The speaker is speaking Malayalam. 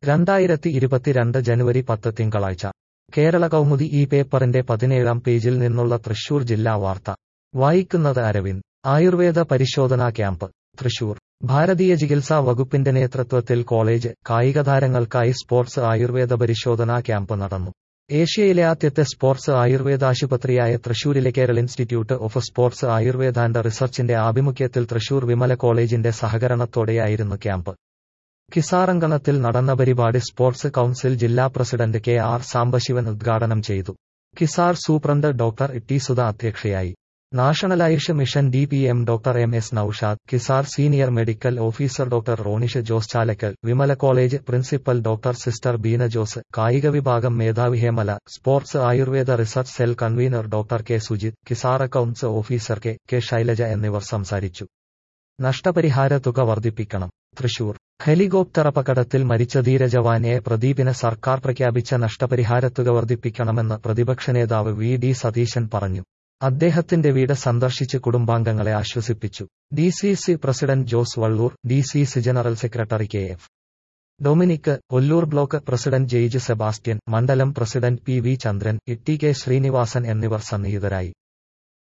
രണ്ടായിരത്തി ഇരുപത്തിരണ്ട് ജനുവരി പത്ത് തിങ്കളാഴ്ച കേരള കൗമുദി ഈ പേപ്പറിന്റെ പതിനേഴാം പേജിൽ നിന്നുള്ള തൃശൂർ ജില്ലാ വാർത്ത വായിക്കുന്നത് അരവിന്ദ് ആയുർവേദ പരിശോധനാ ക്യാമ്പ് തൃശൂർ ഭാരതീയ ചികിത്സാ വകുപ്പിന്റെ നേതൃത്വത്തിൽ കോളേജ് കായികതാരങ്ങൾക്കായി സ്പോർട്സ് ആയുർവേദ പരിശോധനാ ക്യാമ്പ് നടന്നു ഏഷ്യയിലെ ആദ്യത്തെ സ്പോർട്സ് ആയുർവേദ ആശുപത്രിയായ തൃശൂരിലെ Kerala institute of sports Ayurveda and റിസർച്ചിന്റെ ആഭിമുഖ്യത്തിൽ തൃശൂർ വിമല കോളേജിന്റെ സഹകരണത്തോടെയായിരുന്നു ക്യാമ്പ് കിസാറങ്കണത്തിൽ നടന്ന പരിപാടി സ്പോർട്സ് കൌൺസിൽ ജില്ലാ പ്രസിഡന്റ് കെ ആർ സാംബശിവൻ ഉദ്ഘാടനം ചെയ്തു KISAR superintendent doctor T Sudha അധ്യക്ഷയായി national Ayush mission D P M doctor M S Noushad KISAR senior medical officer doctor Ronish Jose Chalakkal Vimala college principal doctor sister Beena Jose കായിക വിഭാഗം മേധാവി Hemala sports Ayurveda research cell convener doctor K Sujith KISAR accounts officer K K Shailaja എന്നിവർ സംസാരിച്ചു നഷ്ടപരിഹാര തുക വർദ്ധിപ്പിക്കണം തൃശൂർ ഹെലികോപ്റ്റർ അപകടത്തിൽ മരിച്ച ധീരജവാനെ പ്രദീപിന് സർക്കാർ പ്രഖ്യാപിച്ച നഷ്ടപരിഹാരത്തുക വർദ്ധിപ്പിക്കണമെന്ന് പ്രതിപക്ഷ നേതാവ് വി ഡി സതീശൻ പറഞ്ഞു അദ്ദേഹത്തിന്റെ വീട് സന്ദർശിച്ച് കുടുംബാംഗങ്ങളെ ആശ്വസിപ്പിച്ചു D C C president Jose Vallur D C C general secretary K F Dominic Ollur block president ജെയ്ജ് സെബാസ്റ്റ്യൻ മണ്ഡലം president P V Chandran E T K Sreenivasan എന്നിവർ സന്നിഹിതരായി